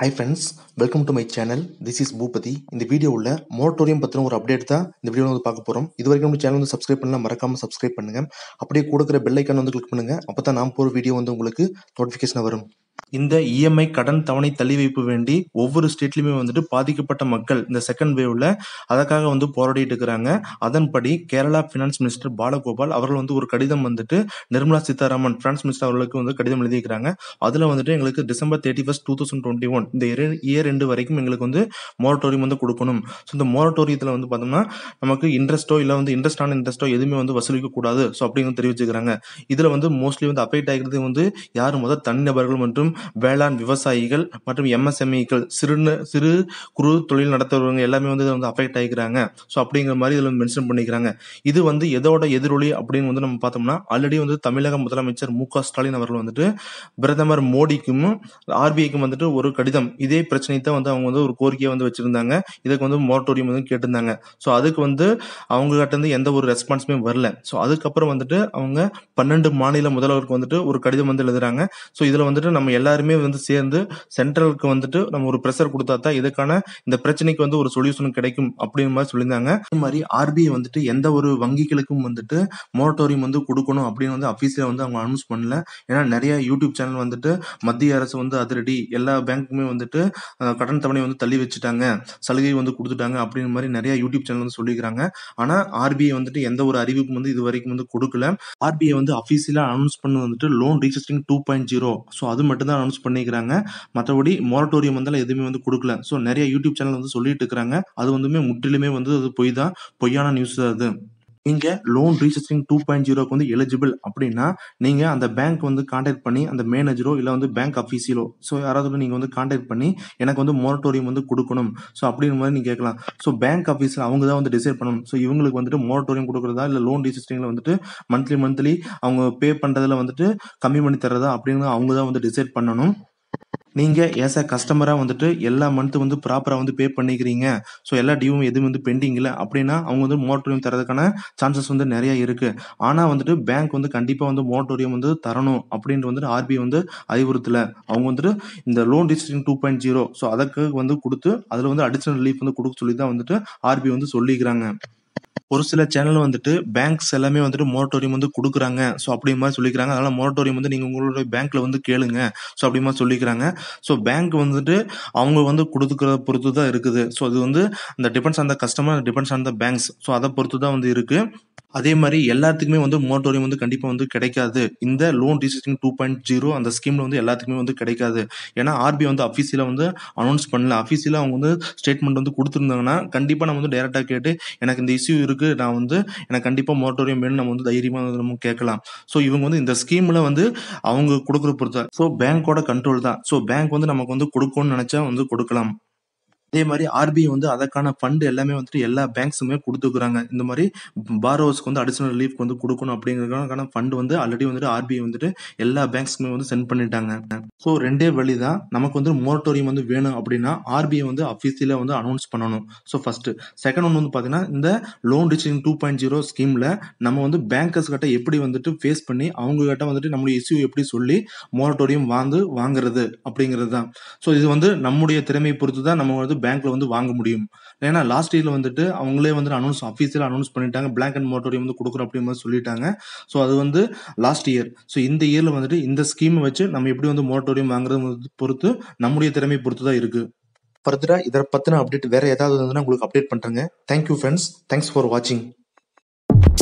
high friends welcome to my channel this is Boopathi இந்த வீடியோவில் மோட்டோரியம் பற்றின ஒரு அப்டேட் தான் இந்த வீடியோவில் வந்து பார்க்க போகிறோம் இது வரைக்கும் நம்ம சேனல் வந்து சப்ஸ்கிரைப் பண்ணலாம் மறக்காமல் சப்ஸ்கிரைப் பண்ணுங்கள் அப்படியே கொடுக்குற பெல் ஐக்கான் வந்து கிளிக் பண்ணுங்கள் அப்போ தான் நான் போகிற வீடியோ வந்து உங்களுக்கு நோட்டிஃபிகேஷன் வரும் இந்த இஎம்ஐ கடன் தவணை தள்ளி வைப்பு வேண்டி ஒவ்வொரு ஸ்டேட்லையுமே வந்துட்டு பாதிக்கப்பட்ட மக்கள் இந்த செகண்ட் வேவ்ல அதற்காக வந்து போராடிட்டு இருக்கிறாங்க அதன்படி கேரளா ஃபினான்ஸ் மினிஸ்டர் பாலகோபால் அவர்கள் வந்து ஒரு கடிதம் வந்துட்டு நிர்மலா சீதாராமன் ஃபினான்ஸ் மினிஸ்டர் அவர்களுக்கு வந்து கடிதம் எழுதியிருக்கிறாங்க அதில் வந்துட்டு எங்களுக்கு December thirty first two thousand twenty one இந்த இயர் ரெண்டு வரைக்கும் எங்களுக்கு வந்து மோரட்டோரியம் வந்து கொடுக்கணும் ஸோ இந்த மோரட்டோரியத்தில் வந்து பார்த்தோம்னா நமக்கு இன்ட்ரெஸ்ட்டோ இல்லை வந்து இன்ட்ரெஸ்டான இன்ட்ரெஸ்ட்டோ எதுவுமே வந்து வசூலிக்க கூடாது ஸோ அப்படிங்கிறது தெரிவிச்சுக்கிறாங்க இதில் வந்து மோஸ்ட்லி வந்து அஃபெக்ட் ஆகிறது வந்து யார் முதல் தனிநபர்கள் மற்றும் வேளாண் விவசாயிகள் மற்றும் எம்எஸ்எம்இக்கள் சிறு சிறு குறு தொழில் நடத்துறவங்க எல்லாமே வந்து இதில் வந்து அஃபெக்ட் ஆகிக்கிறாங்க ஸோ அப்படிங்கிற மாதிரி இதில் மென்ஷன் பண்ணிக்கிறாங்க இது வந்து எதோட எதிரொலி அப்படின்னு வந்து நம்ம பார்த்தோம்னா ஆல்ரெடி வந்து தமிழக முதலமைச்சர் மு க ஸ்டாலின் அவர்கள் வந்துட்டு பிரதமர் மோடிக்கும் ஆர்பிஐக்கும் வந்துட்டு ஒரு கடிதம் இதே பிரச்சனை தான் வந்து அவங்க வந்து ஒரு கோரிக்கையை வந்து வச்சிருந்தாங்க இதுக்கு வந்து மோட்டோரியம் வந்து கேட்டிருந்தாங்க ஸோ அதுக்கு வந்து அவங்க கிட்ட இருந்து எந்த ஒரு ரெஸ்பான்ஸுமே வரல ஸோ அதுக்கப்புறம் வந்துட்டு அவங்க பன்னெண்டு மாநில முதல்வருக்கு வந்துட்டு ஒரு கடிதம் வந்து எழுதுறாங்க ஸோ இதில் வந்துட்டு நம்ம எல்லாருமே வந்து சேர்ந்து சென்ட்ரலுக்கு வந்துட்டு நம்ம ஒரு ப்ரெஷர் கொடுத்தா தான் இதுக்கான இந்த பிரச்சனைக்கு வந்து ஒரு சொல்யூஷன் கிடைக்கும் அப்படிங்கிற மாதிரி சொல்லியிருந்தாங்க அதே மாதிரி ஆர்பிஐ வந்துட்டு எந்த ஒரு வங்கிகளுக்கும் வந்துட்டு மோட்டோரியம் வந்து கொடுக்கணும் அப்படின்னு வந்து அஃபீஸில் வந்து அவங்க அனௌன்ஸ் பண்ணல ஏன்னா நிறைய யூடியூப் சேனல் வந்துட்டு மத்திய அரசு வந்து அதிரடி எல்லா பேங்க்குமே வந்துட்டு அஹ், கடன் தவணை வந்து தள்ளி வச்சுட்டாங்க சலுகை வந்து கொடுத்துட்டாங்க அப்படிங்கிற மாதிரி நிறைய யூடியூப் சேனல் வந்து சொல்லிக்கிறாங்க ஆனா ஆர்பிஐ வந்துட்டு எந்த ஒரு அறிவிப்பும் வந்து இது வரைக்கும் வந்து கொடுக்கல ஆர்பிஐ வந்து அஃபீஷியலா அனௌன்ஸ் பண்ண வந்துட்டு லோன் ரீசெஸ்டிங் டூ பாயிண்ட் ஜீரோ ஸோ அது மட்டும் தான் அனௌன்ஸ் பண்ணிக்கிறாங்க மற்றபடி மொரட்டோரியம் வந்து எதுவுமே வந்து கொடுக்கல ஸோ நிறைய யூடியூப் சேனல் வந்து சொல்லிட்டு இருக்கிறாங்க அது வந்துமே முற்றிலுமே வந்து அது பொய் தான் பொய்யான நியூஸ் அது நீங்க லோன் ரீசெஸ்டிங் டூ பாயிண்ட் ஜீரோக்கு வந்து எலிஜிபிள் அப்படின்னா நீங்க அந்த பேங்க் வந்து கான்டாக்ட் பண்ணி அந்த மேனேஜரோ இல்லை வந்து பேங்க் அஃபீஸியலோ ஸோ யாராவது நீங்க வந்து கான்டாக்ட் பண்ணி எனக்கு வந்து மொரட்டோரியம் வந்து கொடுக்கணும் ஸோ அப்படிங்கிற மாதிரி நீங்க கேட்கலாம் ஸோ பேங்க் ஆஃபீஸில் அவங்க தான் வந்து டிசைட் பண்ணணும் ஸோ இவங்களுக்கு வந்துட்டு மொரட்டோரியம் கொடுக்குறதா இல்லை லோன் ரீசெஸ்டிங்ல வந்துட்டு மந்த்லி மந்த்லி அவங்க பே பண்றதுல வந்துட்டு கம்மி பண்ணி தர்றதா அப்படின்னு அவங்க தான் வந்து டிசைட் பண்ணணும் நீங்க ஏஸ் அ கஸ்டமரா வந்துட்டு எல்லா மந்த் வந்து ப்ராப்பரா வந்து பே பண்ணிக்கிறீங்க ஸோ எல்லா டியூவும் எதுவும் வந்து பெண்டிங் இல்லை அப்படின்னா அவங்க வந்து மோட்டோரியம் தரதுக்கான சான்சஸ் வந்து நிறைய இருக்கு ஆனா வந்துட்டு பேங்க் வந்து கண்டிப்பா வந்து மோட்டோரியம் வந்து தரணும் அப்படின்ட்டு வந்துட்டு ஆர்பிஐ வந்து அறிவுறுத்தல அவங்க வந்துட்டு இந்த லோன் டிஸ்ட்ரிங் டூ பாயிண்ட் ஜீரோ ஸோ அதுக்கு வந்து கொடுத்து அதுல வந்து அடிஷனல் ரிலீஃப் வந்து கொடுக்க சொல்லி தான் வந்துட்டு ஆர்பிஐ வந்து சொல்லிக்கிறாங்க ஒரு சில சேனல் வந்துட்டு பேங்க்ஸ் எல்லாமே வந்துட்டு மோரட்டோரியம் வந்து கொடுக்குறாங்க ஸோ அப்படி மாதிரி சொல்லிக்கிறாங்க அதனால மோரட்டோரியம் வந்து நீங்க உங்களுடைய பேங்க்ல வந்து கேளுங்க ஸோ அப்படி மாதிரி சொல்லிக்கிறாங்க ஸோ பேங்க் வந்துட்டு அவங்க வந்து கொடுத்துக்கிறத பொறுத்து தான் இருக்குது ஸோ அது வந்து அந்த depends on the customer depends on the banks so அதை பொறுத்து தான் வந்து இருக்கு அதே மாதிரி எல்லாத்துக்குமே வந்து மோட்டோரியம் வந்து கண்டிப்பா வந்து கிடைக்காது இந்த loan decision two point zero அந்த ஸ்கீம்ல வந்து எல்லாத்துக்குமே வந்து கிடைக்காது ஏன்னா ஆர்பிஐ வந்து அஃபீஷியலா வந்து அனௌன்ஸ் பண்ணல அஃபீஷியலா அவங்க வந்து ஸ்டேட்மெண்ட் வந்து கொடுத்துருந்தாங்கன்னா கண்டிப்பா நம்ம வந்து டைரக்டா கேட்டு எனக்கு இந்த இஷ்யூ இருக்கு நான் வந்து எனக்கு கண்டிப்பா மோட்டோரியம் வேணும் நம்ம வந்து தைரியமா வந்து நம்ம கேட்கலாம் ஸோ இவங்க வந்து இந்த ஸ்கீம்ல வந்து அவங்க கொடுக்குற பொறுத்த ஸோ பேங்கோட கண்ட்ரோல் தான் ஸோ பேங்க் வந்து நமக்கு வந்து கொடுக்கணும்னு நினைச்சா வந்து கொடுக்கலாம் அதே மாதிரி ஆர்பிஐ வந்து அதற்கான ஃபண்ட் எல்லாமே வந்துட்டு எல்லா பேங்க்ஸுமே கொடுத்துக்கிறாங்க இந்த மாதிரி பாரோவர்ஸ்க்கு வந்து அடிஷனல் ரிலீஃப் வந்து கொடுக்கணும் அப்படிங்கிறதுக்கான ஃபண்ட் வந்து ஆல்ரெடி வந்துட்டு ஆர்பிஐ வந்துட்டு எல்லா பேங்க்ஸுமே வந்து சென்ட் பண்ணிட்டாங்க ஸோ ரெண்டே வழி தான் நமக்கு வந்து மோரட்டோரியம் வந்து வேணும் அப்படின்னா ஆர்பிஐ வந்து அஃபீஷியலாக வந்து அனௌன்ஸ் பண்ணணும் ஸோ ஃபர்ஸ்ட் செகண்ட் ஒன்று வந்து பார்த்தீங்கன்னா இந்த loan decision two point zero ஸ்கீம்ல நம்ம வந்து பேங்கர்ஸ் கிட்ட எப்படி வந்துட்டு ஃபேஸ் பண்ணி அவங்க கிட்ட வந்துட்டு நம்மளுடைய இஷ்யூ எப்படி சொல்லி மோரட்டோரியம் வாங்கு வாங்குறது அப்படிங்கிறது தான் ஸோ இது வந்து நம்முடைய திறமையை பொறுத்து தான் நம்ம வந்து பேங்க்ல வந்து வாங்க முடியும் ஏன்னா லாஸ்ட் இயர்ல வந்துட்டு அவங்களே வந்து அனௌன்ஸ் அஃபீஷியல் அனௌன்ஸ் பண்ணிட்டாங்க பிளாக் அண்ட் மோட்டோரியம் வந்து கொடுக்குறோம் அப்படிங்கிற மாதிரி சொல்லிட்டாங்க ஸோ அது வந்து லாஸ்ட் இயர் ஸோ இந்த இயர்ல வந்துட்டு இந்த ஸ்கீம் வச்சு நம்ம எப்படி வந்து மோட்டோரியம் வாங்குறது வந்து பொறுத்து நம்முடைய திறமையை பொறுத்து தான் இருக்கு ஃபர்தரா இதை பத்தின அப்டேட் வேற ஏதாவது இருந்ததுன்னா உங்களுக்கு அப்டேட் பண்றேங்க தேங்க்யூ ஃப்ரெண்ட்ஸ் தேங்க்ஸ் ஃபார் வாட்சிங்